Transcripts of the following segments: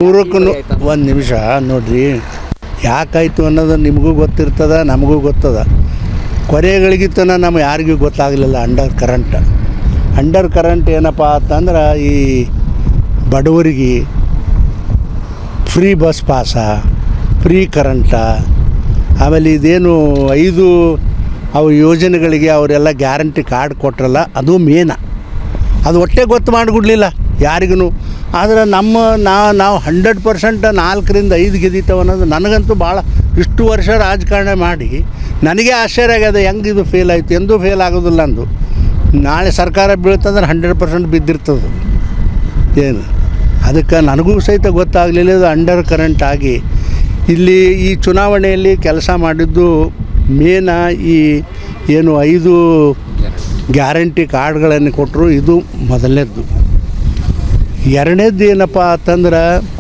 ಪೂರ್ವಕ್ಕೂ ಒಂದು ನಿಮಿಷ ನೋಡ್ರಿ ಯಾಕಾಯ್ತು ಅನ್ನೋದು ನಿಮಗೂ ಗೊತ್ತಿರ್ತದ ನಮಗೂ ಗೊತ್ತದ ಕೊರೆಗಳಿಗಿತ್ತನ ನಮ್ಮ ಯಾರಿಗೂ ಗೊತ್ತಾಗಲಿಲ್ಲ ಅಂಡರ್ ಕರೆಂಟ್ ಅಂಡರ್ ಕರೆಂಟ್ ಏನಪ್ಪ ಅಂತಂದ್ರೆ ಈ ಬಡವರಿಗೆ free bus pass free current ಆಮೇಲೆ ಇದೇನು ಐದು ಅವು ಯೋಜನೆಗಳಿಗೆ ಅವರೆಲ್ಲ ಗ್ಯಾರಂಟಿ ಕಾರ್ಡ್ ಕೊಟ್ರಲ್ಲ ಅದು ಮೇನ ಅದು ಒಟ್ಟೆ ಗೊತ್ತು ಮಾಡಿಬಿಡ್ಲಿಲ್ಲ ಯಾರಿಗೂ ಆದರೆ ನಮ್ಮ ನಾ ನಾವು ಹಂಡ್ರೆಡ್ ಪರ್ಸೆಂಟ್ ನಾಲ್ಕರಿಂದ ಐದು ಗೆದಿತಾವ ಅನ್ನೋದು ನನಗಂತೂ ಭಾಳ ಇಷ್ಟು ವರ್ಷ ರಾಜಕಾರಣ ಮಾಡಿ ನನಗೆ ಆಶ್ಚರ್ಯ ಆಗ್ಯದ ಹೆಂಗೆ ಇದು ಫೇಲ್ ಆಯಿತು ಎಂದೂ ಫೇಲ್ ಆಗೋದಿಲ್ಲ ಅಂದು ನಾಳೆ ಸರ್ಕಾರ ಬೀಳ್ತಂದ್ರೆ ಹಂಡ್ರೆಡ್ ಪರ್ಸೆಂಟ್ ಬಿದ್ದಿರ್ತದೆ ಏನು ಅದಕ್ಕೆ ನನಗೂ ಸಹಿತ ಗೊತ್ತಾಗಲಿಲ್ಲ ಇದು ಅಂಡರ್ ಕರೆಂಟ್ ಆಗಿ ಇಲ್ಲಿ ಈ ಚುನಾವಣೆಯಲ್ಲಿ ಕೆಲಸ ಮಾಡಿದ್ದು ಮೇನ ಈ ಏನು ಐದು ಗ್ಯಾರಂಟಿ ಕಾರ್ಡ್ಗಳನ್ನು ಕೊಟ್ಟರು ಇದು ಮೊದಲನೇದ್ದು ಎರಡನೇದ್ದು ಏನಪ್ಪ ಅಂತಂದ್ರೆ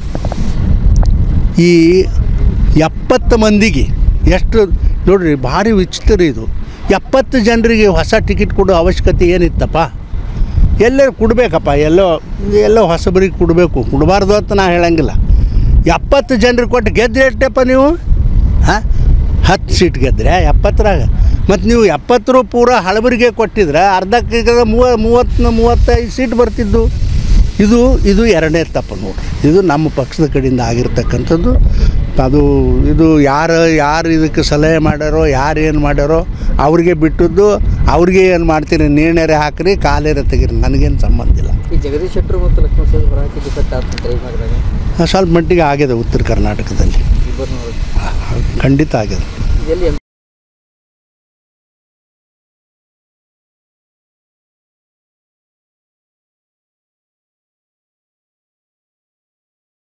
ಈ ಎಪ್ಪತ್ತು ಮಂದಿಗೆ ಎಷ್ಟು ನೋಡ್ರಿ ಭಾರಿ ವಿಚಿತ್ರ ಇದು ಎಪ್ಪತ್ತು ಜನರಿಗೆ ಹೊಸ ಟಿಕೆಟ್ ಕೊಡೋ ಅವಶ್ಯಕತೆ ಏನಿತ್ತಪ್ಪ ಎಲ್ಲರೂ ಕೊಡಬೇಕಪ್ಪ ಎಲ್ಲೋ ಎಲ್ಲೋ ಹೊಸಬರಿಗೆ ಕೊಡಬೇಕು ಕೊಡಬಾರ್ದು ಅಂತ ನಾ ಹೇಳಂಗಿಲ್ಲ ಎಪ್ಪತ್ತು ಜನರಿಗೆ ಕೊಟ್ಟು ಗೆದ್ದರೆ ಎಷ್ಟಪ್ಪ ನೀವು ಹಾಂ ಹತ್ತು ಸೀಟ್ ಗೆದ್ರೆ ಎಪ್ಪತ್ತರಾಗ ಮತ್ತು ನೀವು ಎಪ್ಪತ್ತರ ಪೂರ ಹಳಬರಿಗೆ ಕೊಟ್ಟಿದ್ರೆ ಅರ್ಧಕ್ಕೆ ಮೂವ ಮೂವತ್ತು ಮೂವತ್ತೈದು ಸೀಟ್ ಬರ್ತಿದ್ದು ಇದು ಇದು ಎರಡನೇ ತಪ್ಪು ನೋಡ್ರಿ ಇದು ನಮ್ಮ ಪಕ್ಷದ ಕಡೆಯಿಂದ ಆಗಿರ್ತಕ್ಕಂಥದ್ದು ಅದು ಇದು ಯಾರು ಯಾರು ಇದಕ್ಕೆ ಸಲಹೆ ಮಾಡ್ಯಾರೋ ಯಾರು ಏನು ಮಾಡ್ಯಾರೋ ಅವ್ರಿಗೆ ಬಿಟ್ಟದ್ದು ಅವ್ರಿಗೆ ಏನು ಮಾಡ್ತೀರಿ ನೇಣೆರೆ ಹಾಕ್ರಿ ಕಾಲೇರೆ ತೆಗೀರಿ ನನಗೇನು ಸಂಬಂಧ ಇಲ್ಲ ಈ ಜಗದೀಶ್ ಶೆಟ್ಟರು ಮತ್ತು ಲಕ್ಷ್ಮಣ ಸವದಿ ಹೊರ ಹಾಕಿ ಡಿಫೆಕ್ಟ್ ಆಗ್ತಂತ ಟ್ರೈ ಮಾಡಿದಾಗ ಸ್ವಲ್ಪ ಮಟ್ಟಿಗೆ ಆಗಿದೆ ಉತ್ತರ ಕರ್ನಾಟಕದಲ್ಲಿ ಇಬ್ಬರು ಖಂಡಿತ ಆಗಿದೆ ಎಲ್ಲಿ